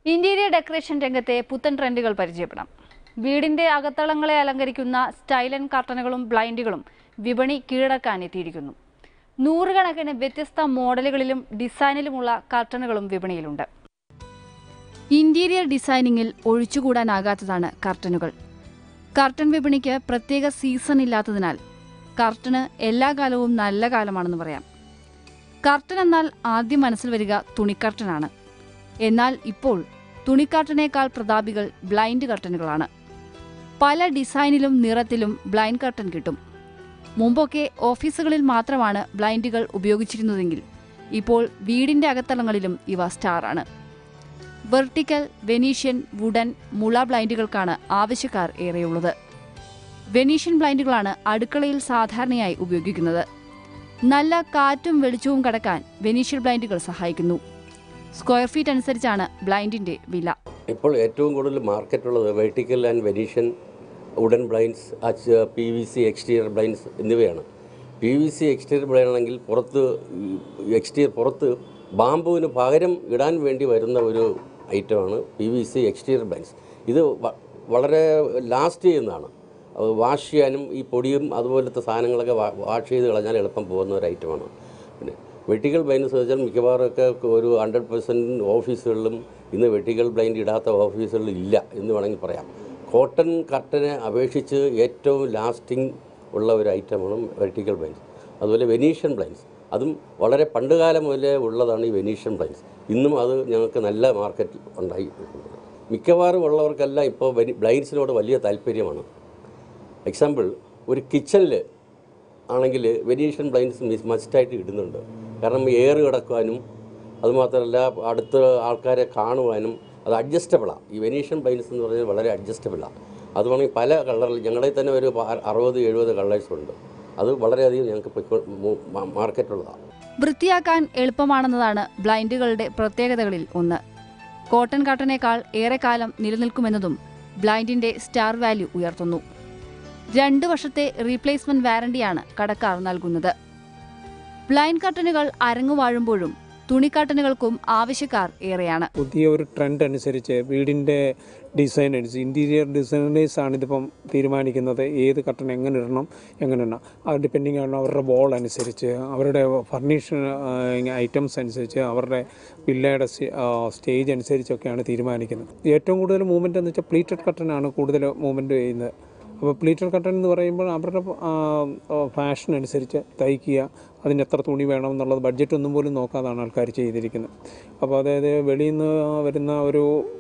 interior decoration രംഗത്തെ പുത്തൻ ട്രെൻഡുകൾ പരിചയപ്പെടാം വീടിന്റെ അകത്തളങ്ങളെ അലങ്കരിക്കുന്ന സ്റ്റൈലൻ കർട്ടനുകളും ബ്ലൈൻഡുകളും വിപണി കീഴടക്കാൻ എത്തിയിരിക്കുന്നു നൂറുകണക്കിന് വ്യത്യസ്ത മോഡലുകളിലും ഡിസൈനിലുമുള്ള കർട്ടനുകളും വിപണിയിലുണ്ട് ഇന്റീരിയർ ഡിസൈനിങ്ങിൽ ഒഴിച്ചുകൂടാനാകാത്തതാണ് കർട്ടനുകൾ കർട്ടൻ വിപണിക്ക് പ്രത്യേക സീസൺ ഇല്ലാത്തതിനാൽ കർട്ടന് എല്ലാ കാലവും നല്ല കാലമാണെന്ന് പറയാം കർട്ടൻ എന്നാൽ ആദ്യം മനസ്സിൽ വരിക തുണിക്കർട്ടനാണ് എന്നാൽ ഇപ്പോൾ തുണിക്കർട്ടനേക്കാൾ പ്രതാപികൾ ബ്ലൈൻഡ് കർട്ടനുകളാണ് പല ഡിസൈനിലും നിറത്തിലും ബ്ലൈൻഡ് കർട്ടൻ കിട്ടും മുമ്പൊക്കെ ഓഫീസുകളിൽ മാത്രമാണ് ബ്ലൈൻഡുകൾ ഉപയോഗിച്ചിരുന്നതെങ്കിൽ ഇപ്പോൾ വീടിന്റെ അകത്തളങ്ങളിലും ഇവ സ്റ്റാറാണ് വെർട്ടിക്കൽ വെനീഷ്യൻ വുഡൻ മുള ബ്ലൈൻഡുകൾക്കാണ് ആവശ്യക്കാർ ഏറെയുള്ളത് വെനീഷ്യൻ ബ്ലൈൻഡുകളാണ് അടുക്കളയിൽ സാധാരണയായി ഉപയോഗിക്കുന്നത് നല്ല കാറ്റും വെളിച്ചവും കടക്കാൻ വെനീഷ്യൻ ബ്ലൈൻഡുകൾ സഹായിക്കുന്നു സ്ക്വയർ ഫീറ്റ് അനുസരിച്ചാണ് ബ്ലൈൻഡിന്റെ വില ഇപ്പോൾ ഏറ്റവും കൂടുതൽ മാർക്കറ്റുള്ളത് vertical and venetian wooden blinds P V C exterior blinds എന്നിവയാണ് P V C exterior blind ആണെങ്കിൽ പുറത്ത് എക്സ്റ്റീരിയർ പുറത്ത് ബാമ്പുവിന് പകരം ഇടാൻ വേണ്ടി വരുന്ന ഒരു ഐറ്റമാണ് P V C exterior blinds ഇത് വ- വളരെ ലാസ്റ്റ് ചെയ്യുന്നതാണ് അത് വാഷ് ചെയ്യാനും ഈ പൊടിയും അതുപോലത്തെ സാധനങ്ങളൊക്കെ വാ- വാഷ് ചെയ്ത് കളഞ്ഞാൽ എളുപ്പം പോകുന്ന ഒരു ഐറ്റമാണ് പിന്നെ വെർട്ടിക്കൽ ബ്ലൈൻഡ്സ് വെച്ചാൽ മിക്കവാറൊക്കെ ഒരു ഹൺഡ്രഡ് പെർസെൻറ്റ് ഓഫീസുകളിലും ഇന്ന് വെർട്ടിക്കൽ ബ്ലൈൻഡ് ഇടാത്ത ഓഫീസുകളിൽ ഇല്ല എന്ന് വേണമെങ്കിൽ പറയാം കോട്ടൺ കർട്ടനെ അപേക്ഷിച്ച് ഏറ്റവും ലാസ്റ്റിംഗ് ഉള്ള ഒരു ഐറ്റമാണ് വെർട്ടിക്കൽ ബ്ലൈൻഡ്സ് അതുപോലെ വെനീഷ്യൻ ബ്ലൈൻഡ്സ് അതും വളരെ പണ്ടുകാലം മുതലേ ഉള്ളതാണ് ഈ വെനീഷ്യൻ ബ്ലൈൻഡ്സ് ഇന്നും അത് ഞങ്ങൾക്ക് നല്ല മാർക്കറ്റ് ഉണ്ടായി മിക്കവാറും ഉള്ളവർക്കെല്ലാം ഇപ്പോൾ ബ്ലൈൻഡ്സിനോട് വലിയ താല്പര്യമാണ് എക്സാമ്പിൾ ഒരു കിച്ചണിൽ ആണെങ്കിൽ വെനീഷ്യൻ ബ്ലൈൻഡ്സ് മിസ് മസ്റ്റായിട്ട് ഇടുന്നുണ്ട് കാരണം എയർ കിടക്കാനും അതുമാത്രമല്ല അടുത്ത ആൾക്കാരെ കാണുവാനും അത് അഡ്ജസ്റ്റബിളാണ് ഈ വെനീഷ്യൻ ബ്ലൈൻഡ്സ് എന്ന് പറഞ്ഞാൽ വളരെ അഡ്ജസ്റ്റബിളാണ് അത് വേണമെങ്കിൽ പല കളറിൽ ഞങ്ങളെ തന്നെ ഒരു പ- അറുപത് എഴുപത് കളേഴ്സ് ഉണ്ട് അത് വളരെയധികം ഞങ്ങൾക്ക് പൊയ്ക്കോ മാർക്കറ്റുള്ളതാണ് വൃത്തിയാക്കാൻ എളുപ്പമാണെന്നതാണ് ബ്ലൈൻഡുകളുടെ പ്രത്യേകതകളിൽ ഒന്ന് കോട്ടൺ കർട്ടനേക്കാൾ ഏറെക്കാലം നിലനിൽക്കുമെന്നതും ബ്ലൈൻഡിന്റെ സ്റ്റാർ വാല്യൂ ഉയർത്തുന്നു രണ്ട് വർഷത്തെ റീപ്ലേസ്മെന്റ് വാറണ്ടിയാണ് കടക്കാർ നൽകുന്നത് ബ്ലൈൻഡ് കർട്ടനുകൾ അരങ്ങുവാഴുമ്പോഴും തുണിക്കർട്ടനുകൾക്കും ആവശ്യക്കാർ ഏറെയാണ് പുതിയ ഒരു ട്രെൻഡ് അനുസരിച്ച് വീടിൻ്റെ ഡിസൈൻ അനുസരിച്ച് ഇൻറ്റീരിയർ ഡിസൈനേഴ്സ് ആണ് ഇതിപ്പം തീരുമാനിക്കുന്നത് ഏത് കട്ടൺ എങ്ങനെ ഇടണം എങ്ങനെ ഇടണം അത് ഡിപ്പെൻഡിങ് ആണ് അവരുടെ വോൾ അനുസരിച്ച് അവരുടെ ഫർണിഷ് ഐറ്റംസ് അനുസരിച്ച് അവരുടെ വില്ലയുടെ സ്റ്റേജ് അനുസരിച്ചൊക്കെയാണ് തീരുമാനിക്കുന്നത് ഏറ്റവും കൂടുതൽ മൂവ്മെൻറ്റ് എന്ന് വെച്ചാൽ പ്ലീറ്റഡ് കട്ടനാണ് കൂടുതൽ മൂവ്മെൻറ്റ് ചെയ്യുന്നത് അപ്പോൾ പ്ലീറ്റഡ് കട്ടൺ എന്ന് പറയുമ്പോൾ അവരുടെ ഫാഷൻ അനുസരിച്ച് തയ്ക്കുക അതിന് എത്ര തുണി വേണം എന്നുള്ളത് ബഡ്ജറ്റ് ഒന്നും പോലും നോക്കാതാണ് ആൾക്കാർ ചെയ്തിരിക്കുന്നത് അപ്പോൾ അതായത് വെളിയിൽ നിന്ന് വരുന്ന ഒരു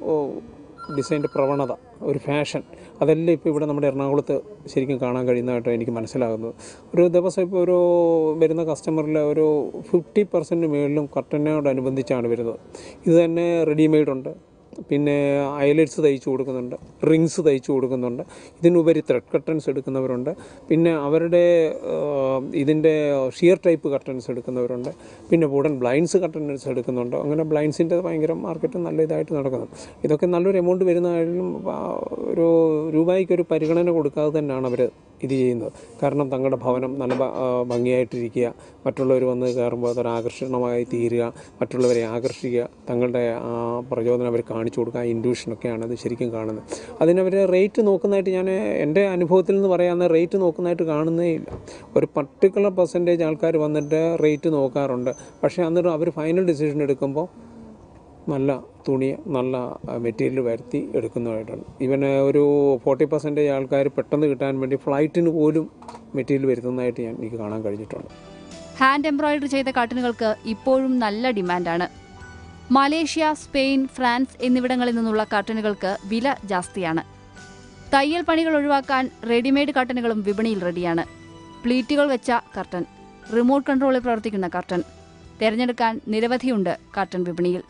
ഡിസൈൻ്റെ പ്രവണത ഒരു ഫാഷൻ അതെല്ലാം ഇപ്പോൾ ഇവിടെ നമ്മുടെ എറണാകുളത്ത് ശരിക്കും കാണാൻ കഴിയുന്നതായിട്ട് എനിക്ക് മനസ്സിലാകുന്നത് ഒരു ദിവസം ഇപ്പോൾ ഒരു വരുന്ന കസ്റ്റമറിൽ ഒരു ഫിഫ്റ്റി പെർസെൻറ്റ് മുകളിലും കർട്ടനോടനുബന്ധിച്ചാണ് വരുന്നത് ഇത് തന്നെ റെഡിമെയ്ഡ് ഉണ്ട് പിന്നെ ഐലറ്റ്സ് തയ്ച്ചു കൊടുക്കുന്നുണ്ട് റിങ്സ് തയ്ച്ചു കൊടുക്കുന്നുണ്ട് ഇതിനുപരി ത്രെഡ് കർട്ടൻസ് എടുക്കുന്നവരുണ്ട് പിന്നെ അവരുടെ ഇതിൻ്റെ ഷിയർ ടൈപ്പ് കർട്ടൻസ് എടുക്കുന്നവരുണ്ട് പിന്നെ വുഡൻ ബ്ലൈൻഡ്സ് കർട്ടൻസ് എടുക്കുന്നുണ്ട് അങ്ങനെ ബ്ലൈൻഡ്സിൻ്റെ ഭയങ്കര മാർക്കറ്റ് നല്ല ഇതായിട്ട് നടക്കുന്നു ഇതൊക്കെ നല്ലൊരു എമൗണ്ട് വരുന്നതായാലും ആ, ഒരു രൂപയ്ക്ക് ഒരു പരിഗണന കൊടുക്കാതെ തന്നെയാണ് അവർ ഇത് ചെയ്യുന്നത് കാരണം തങ്ങളുടെ ഭവനം നല്ല ഭ- ആ, ഭംഗിയായിട്ടിരിക്കുക മറ്റുള്ളവർ വന്ന് കയറുമ്പോൾ അതൊരു ആകർഷണമായി തീരുക മറ്റുള്ളവരെ ആകർഷിക്കുക തങ്ങളുടെ ആ പ്രചോദനം അവർ കാണിച്ചു കൊടുക്കുക ആ ഇൻഡ്യൂഷനൊക്കെയാണ് അത് ശരിക്കും കാണുന്നത് അതിനവർ റേറ്റ് നോക്കുന്നതായിട്ട് ഞാൻ എൻ്റെ അനുഭവത്തിൽ നിന്ന് പറയാവുന്ന റേറ്റ് നോക്കുന്നതായിട്ട് കാണുന്നേ ഇല്ല ഒരു പർട്ടിക്കുലർ പെർസെൻറ്റേജ് ആൾക്കാർ വന്നിട്ട് റേറ്റ് നോക്കാറുണ്ട് പക്ഷേ അന്നിട്ട് അവർ ഫൈനൽ ഡിസിഷൻ എടുക്കുമ്പോൾ നല്ല തുണി നല്ല മെറ്റീരിയൽ വരുത്തി എടുക്കുന്നതായിട്ടാണ് ഇവന് ഒരു ഫോർട്ടി പെർസെൻറ്റേജ് ആൾക്കാർ പെട്ടെന്ന് കിട്ടാൻ വേണ്ടി ഫ്ലൈറ്റിന് പോലും മെറ്റീരിയൽ വരുത്തുന്നതായിട്ട് ഞാൻ എനിക്ക് കാണാൻ കഴിഞ്ഞിട്ടുണ്ട് ഹാൻഡ് എംബ്രോയിഡറി ചെയ്ത കർട്ടനുകൾക്ക് ഇപ്പോഴും നല്ല ഡിമാൻഡാണ് മലേഷ്യ സ്പെയിൻ ഫ്രാൻസ് എന്നിവിടങ്ങളിൽ നിന്നുള്ള കർട്ടനുകൾക്ക് വില ജാസ്തിയാണ് തയ്യൽ പണികൾ ഒഴിവാക്കാൻ റെഡിമെയ്ഡ് കർട്ടനുകളും വിപണിയിൽ റെഡിയാണ് പ്ലീറ്റുകൾ വെച്ച കർട്ടൻ റിമോട്ട് കൺട്രോളിൽ പ്രവർത്തിക്കുന്ന കർട്ടൻ തിരഞ്ഞെടുക്കാൻ നിരവധിയുണ്ട് കർട്ടൻ വിപണിയിൽ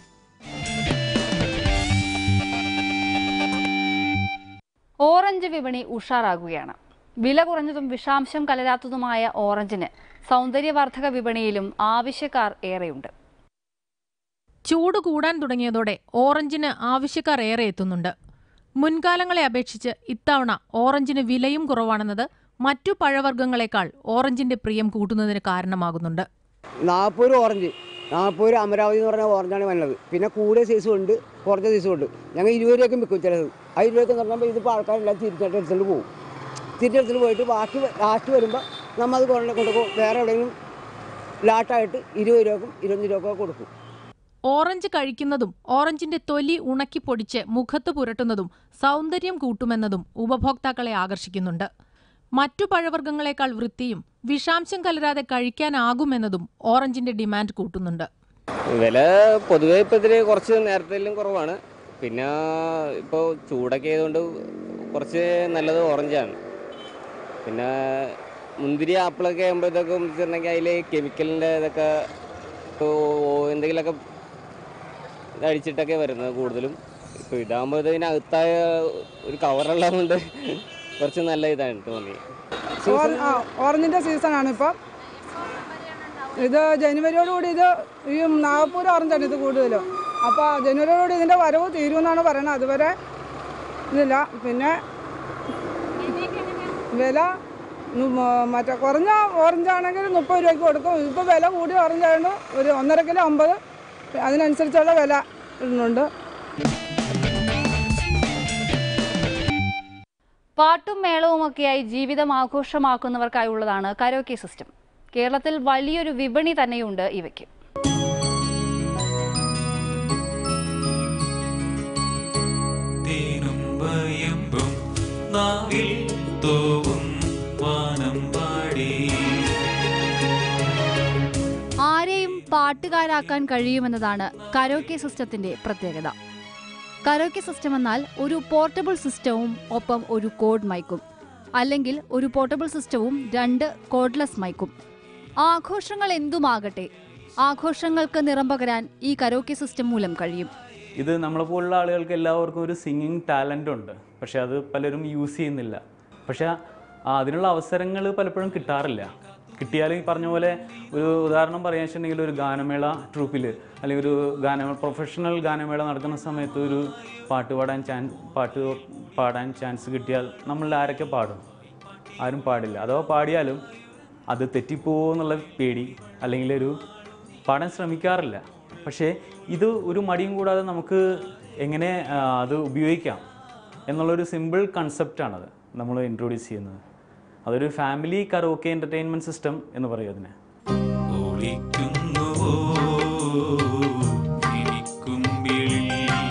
ഓറഞ്ച് വിപണി ഉഷാറാകുകയാണ് വില കുറഞ്ഞതും വിഷാംശം കലരാത്തതുമായ ഓറഞ്ചിന് സൗന്ദര്യവർദ്ധക വിപണിയിലും ആവശ്യക്കാർ ഏറെയുണ്ട് ചൂട് കൂടാൻ തുടങ്ങിയതോടെ ഓറഞ്ചിന് ആവശ്യക്കാർ ഏറെ എത്തുന്നുണ്ട് മുൻകാലങ്ങളെ അപേക്ഷിച്ച് ഇത്തവണ ഓറഞ്ചിന് വിലയും കുറവാണെന്നത് മറ്റു പഴവർഗ്ഗങ്ങളെക്കാൾ ഓറഞ്ചിന്റെ പ്രിയം കൂട്ടുന്നതിന് കാരണമാകുന്നുണ്ട് നാൽപ്പത് രൂപ ഓറഞ്ച് നാൽപ്പത് രൂപ അമരാവതി എന്ന് പറഞ്ഞ ഓറഞ്ചാണ് വന്നത് പിന്നെ കൂടിയ സൈസും ഉണ്ട് കുറഞ്ഞ സൈസും ഉണ്ട് ഞങ്ങൾ ഇരുപത് രൂപയ്ക്കും വിൽക്കും ചിലത് ആ ഇരുപത് രൂപയ്ക്ക് പറഞ്ഞാൽ ഇതിപ്പോൾ ആൾക്കാരെല്ലാം തിരിച്ചിട്ട് എടുത്തുകൊണ്ട് പോകും തിരിച്ചെടുത്തിട്ട് പോയിട്ട് ബാക്കി ലാസ്റ്റ് വരുമ്പോൾ നമ്മൾ അത് കൊണ്ട് കൊണ്ടുപോകും വേറെ എവിടെയെങ്കിലും ലാട്ടായിട്ട് ഇരുപത് രൂപക്കും ഇരുപത്തഞ്ച് രൂപക്കും കൊടുക്കും ഓറഞ്ച് കഴിക്കുന്നതും ഓറഞ്ചിന്റെ തൊലി ഉണക്കി പൊടിച്ച് മുഖത്ത് പുരട്ടുന്നതും സൗന്ദര്യം കൂട്ടുമെന്നതും ഉപഭോക്താക്കളെ ആകർഷിക്കുന്നുണ്ട് മറ്റു പഴവർഗ്ഗങ്ങളെക്കാൾ വൃത്തിയും വിഷാംശം കലരാതെ കഴിക്കാനാകുമെന്നതും ഓറഞ്ചിന്റെ ഡിമാൻഡ് കൂട്ടുന്നുണ്ട് വില പൊതുവെ ഇപ്പോൾ ഇതിൽ കുറച്ച് നേരത്തേലും കുറവാണ് പിന്നെ ഇപ്പോൾ ചൂടൊക്കെ ആയതുകൊണ്ട് കുറച്ച് നല്ലത് ഓറഞ്ചാണ് പിന്നെ മുന്തിരി ആപ്പിളൊക്കെ ആകുമ്പോഴത്തേക്കും വെച്ചിട്ടുണ്ടെങ്കിൽ അതിൽ കെമിക്കലിൻ്റെ ഇതൊക്കെ ഇപ്പോൾ എന്തെങ്കിലുമൊക്കെ അടിച്ചിട്ടൊക്കെ വരുന്നത് കൂടുതലും ഇപ്പോൾ ഇതാകുമ്പോൾ ഇതിനകത്തായ ഒരു കവറുള്ളതുകൊണ്ട് കുറച്ച് നല്ല ഇതാണ് തോന്നി ഓറ- ആ, ഓറഞ്ചിന്റെ സീസണാണ് ഇപ്പം ഇത് ജനുവരിയോടുകൂടി ഇത് ഈ നാഗപ്പൂർ ഓറഞ്ചാണ് ഇത് കൂടുതലും അപ്പോൾ ജനുവരിയോടുകൂടി ഇതിൻ്റെ വരവ് തീരുമെന്നാണ് പറയുന്നത് അതുവരെ ഇതില്ല പിന്നെ വില നു- മ- മറ്റേ കുറഞ്ഞ ഓറഞ്ചാണെങ്കിൽ മുപ്പത് രൂപയ്ക്ക് കൊടുക്കും ഇപ്പോൾ വില കൂടിയ ഓറഞ്ച് ആയതുകൊണ്ട് ഒരു ഒന്നര കിലോ അമ്പത് അതിനനുസരിച്ചുള്ള വില ഇടുന്നുണ്ട് പാട്ടും മേളവുമൊക്കെയായി ജീവിതം ആഘോഷമാക്കുന്നവർക്കായുള്ളതാണ് കരോക്കെ സിസ്റ്റം കേരളത്തിൽ വലിയൊരു വിപണി തന്നെയുണ്ട് ഇവയ്ക്ക് തേനും വയമ്പും നാവിൽ തോവും വാനം പാടി ആരെയും പാട്ടുകാരാക്കാൻ കഴിയുമെന്നതാണ് കരോക്കെ സിസ്റ്റത്തിന്റെ പ്രത്യേകത കരോക്കെ സിസ്റ്റം എന്നാൽ ഒരു പോർട്ടബിൾ സിസ്റ്റവും ഒപ്പം ഒരു കോഡ് മൈക്കും അല്ലെങ്കിൽ ഒരു പോർട്ടബിൾ സിസ്റ്റവും രണ്ട് കോഡ്ലെസ് മൈക്കും ആഘോഷങ്ങൾ എന്തുമാകട്ടെ ആഘോഷങ്ങൾക്ക് നിറം പകരാൻ ഈ കരോക്കെ സിസ്റ്റം മൂലം കഴിയും ഇത് നമ്മളെ പോലുള്ള ആളുകൾക്ക് എല്ലാവർക്കും ഒരു സിംഗിങ് ടാലൻ്റ് ഉണ്ട് പക്ഷെ അത് പലരും യൂസ് ചെയ്യുന്നില്ല പക്ഷെ ആ അതിനുള്ള അവസരങ്ങൾ പലപ്പോഴും കിട്ടാറില്ല കിട്ടിയാൽ ഈ പറഞ്ഞ പോലെ ഒരു ഉദാഹരണം പറയാൻ വെച്ചിട്ടുണ്ടെങ്കിൽ ഒരു ഗാനമേള ട്രൂപ്പിൽ അല്ലെങ്കിൽ ഒരു ഗാനമേള പ്രൊഫഷണൽ ഗാനമേള നടക്കുന്ന സമയത്ത് ഒരു പാട്ട് പാടാൻ ചാൻസ് പാട്ട് പാടാൻ ചാൻസ് കിട്ടിയാൽ നമ്മളിൽ ആരൊക്കെ പാടും ആരും പാടില്ല അഥവാ പാടിയാലും അത് തെറ്റിപ്പോവോ എന്നുള്ള പേടി അല്ലെങ്കിൽ ഒരു പാടാൻ ശ്രമിക്കാറില്ല പക്ഷേ ഇത് ഒരു മടിയും കൂടാതെ നമുക്ക് എങ്ങനെ ആ, അത് ഉപയോഗിക്കാം എന്നുള്ളൊരു സിമ്പിൾ കൺസെപ്റ്റാണത് നമ്മൾ ഇൻട്രൊഡ്യൂസ് ചെയ്യുന്നത് അതൊരു ഫാമിലി കറോക്കെ എൻ്റർടൈൻമെൻറ്റ് സിസ്റ്റം എന്ന് പറയും അതിനെ ഒളിക്കുന്നുവോ എനിക്കുമ്പിളിൽ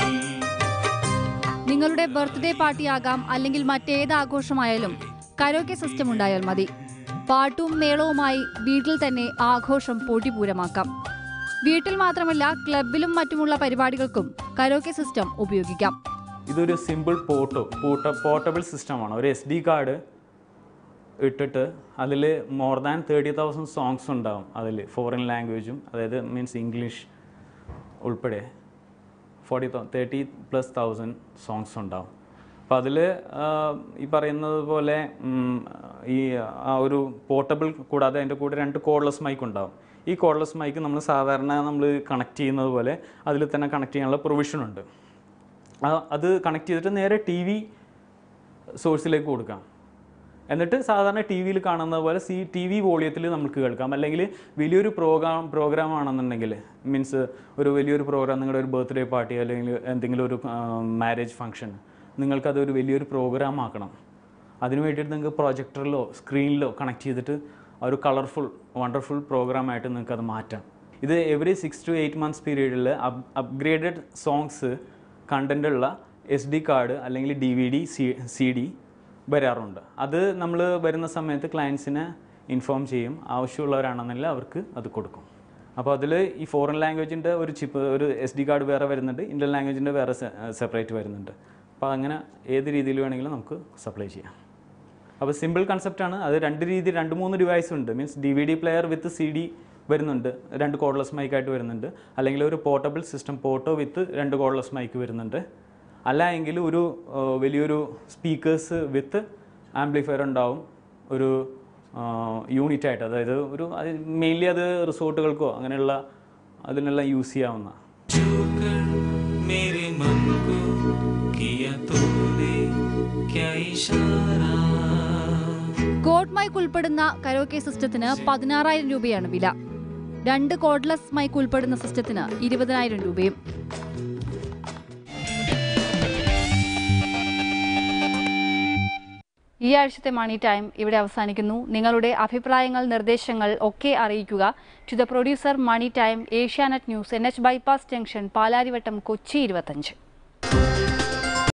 നിങ്ങളുടെ ബർത്ത്ഡേ പാർട്ടിയാകാം അല്ലെങ്കിൽ മറ്റേത് ആഘോഷമായാലും കരോക്കെ സിസ്റ്റം ഉണ്ടായാൽ മതി പാട്ടും മേളവുമായി വീട്ടിൽ തന്നെ ആഘോഷം പൊടിപൂരമാക്കാം വീട്ടിൽ മാത്രമല്ല ക്ലബിലും മറ്റുമുള്ള പരിപാടികൾക്കും കരോക്കെ സിസ്റ്റം ഉപയോഗിക്കാം ഇതൊരു സിമ്പിൾ പോർട്ടോ പോർട്ട പോർട്ടബിൾ സിസ്റ്റമാണ് ഒരു എസ് ഡി കാർഡ് ഇട്ടിട്ട് അതിൽ more than thirty thousand songs ഉണ്ടാവും അതിൽ ഫോറിൻ ലാംഗ്വേജും അതായത് മീൻസ് ഇംഗ്ലീഷ് ഉൾപ്പെടെ forty thirty plus thousand songs ഉണ്ടാവും അപ്പോൾ അതിൽ ഈ പറയുന്നത് പോലെ ഉം, ഈ ആ ഒരു പോർട്ടബിൾ കൂടാതെ അതിൻ്റെ കൂടെ രണ്ട് കോഡ്ലെസ് മൈക്ക് ഉണ്ടാവും ഈ കോഡ്ലെസ് മൈക്ക് നമ്മൾ സാധാരണ നമ്മൾ കണക്ട് ചെയ്യുന്നത് പോലെ അതിൽ തന്നെ കണക്ട് ചെയ്യാനുള്ള പ്രൊവിഷൻ ഉണ്ട് ആ- അത് കണക്ട് ചെയ്തിട്ട് നേരെ ടി വി സോഴ്സിലേക്ക് കൊടുക്കാം എന്നിട്ട് സാധാരണ ടി വിയിൽ കാണുന്ന പോലെ സി ടി വി വോളിയത്തിൽ നമുക്ക് കേൾക്കാം അല്ലെങ്കിൽ വലിയൊരു പ്രോഗ്രാം പ്രോഗ്രാം ആണെന്നുണ്ടെങ്കിൽ മീൻസ് ഒരു വലിയൊരു പ്രോഗ്രാം നിങ്ങളുടെ ഒരു ബർത്ത്ഡേ പാർട്ടി അല്ലെങ്കിൽ എന്തെങ്കിലും ഒരു മാരേജ് ഫംഗ്ഷൻ നിങ്ങൾക്കത് ഒരു വലിയൊരു പ്രോഗ്രാം ആക്കണം അതിന് വേണ്ടിയിട്ട് നിങ്ങൾക്ക് പ്രൊജക്ടറിലോ സ്ക്രീനിലോ കണക്ട് ചെയ്തിട്ട് ആ ഒരു കളർഫുൾ വണ്ടർഫുൾ പ്രോഗ്രാമായിട്ട് നിങ്ങൾക്ക് അത് മാറ്റാം ഇത് every six to eight months പീരീഡിൽ അപ് അപ്ഗ്രേഡഡ് സോങ്സ് കണ്ടൻ്റുള്ള എസ് ഡി കാർഡ് അല്ലെങ്കിൽ D V D C C D വരാറുണ്ട് അത് നമ്മൾ വരുന്ന സമയത്ത് ക്ലയൻസിനെ ഇൻഫോം ചെയ്യും ആവശ്യമുള്ളവരാണെന്നില്ല അവർക്ക് അത് കൊടുക്കും അപ്പോൾ അതിൽ ഈ ഫോറിൻ ലാംഗ്വേജിൻ്റെ ഒരു ചിപ്പ് ഒരു എസ് ഡി കാർഡ് വേറെ വരുന്നുണ്ട് ഇന്ത്യൻ ലാംഗ്വേജിൻ്റെ വേറെ സെപ്പറേറ്റ് വരുന്നുണ്ട് അപ്പോൾ അങ്ങനെ ഏത് രീതിയിൽ വേണമെങ്കിലും നമുക്ക് സപ്ലൈ ചെയ്യാം അപ്പോൾ സിമ്പിൾ കൺസെപ്റ്റാണ് അത് രണ്ട് രീതി രണ്ട് മൂന്ന് ഡിവൈസ് ഉണ്ട് means D V D player with C D വരുന്നുണ്ട് രണ്ട് കോഡ്ലെസ് മൈക്കായിട്ട് വരുന്നുണ്ട് അല്ലെങ്കിൽ ഒരു പോർട്ടബിൾ സിസ്റ്റം പോർട്ടോ വിത്ത് രണ്ട് കോഡ്ലെസ് മൈക്ക് വരുന്നുണ്ട് അല്ല എങ്കിൽ ഒരു ആ, വലിയൊരു സ്പീക്കേഴ്സ് വിത്ത് ആംപ്ലിഫയർ ഉണ്ടാവും ഒരു യൂണിറ്റ് ആയിട്ട് അതായത് ഒരു മെയിൻലി അത് റിസോർട്ടുകൾക്കോ അങ്ങനെയുള്ള അതിനെല്ലാം യൂസ് ചെയ്യാവുന്ന जोकर मेरे मन को किया तूने क्या इशारा കോഡ് മൈക്ക് ഉൾപ്പെടുന്ന കരോക്കെ സിസ്റ്റത്തിന് പതിനാറായിരം രൂപയാണ് വില രണ്ട് കോഡ്ലെസ് മൈക്ക് ഉൾപ്പെടുന്ന സിസ്റ്റത്തിന് ഇരുപതിനായിരം രൂപയും ഈ ആഴ്ചത്തെ മണി ടൈം ഇവിടെ അവസാനിക്കുന്നു നിങ്ങളുടെ അഭിപ്രായങ്ങൾ നിർദ്ദേശങ്ങൾ ഒക്കെ അറിയിക്കുക to the producer money time Asianet news N H bypass junction Palarivattom Kochi ഇരുപത്തഞ്ച്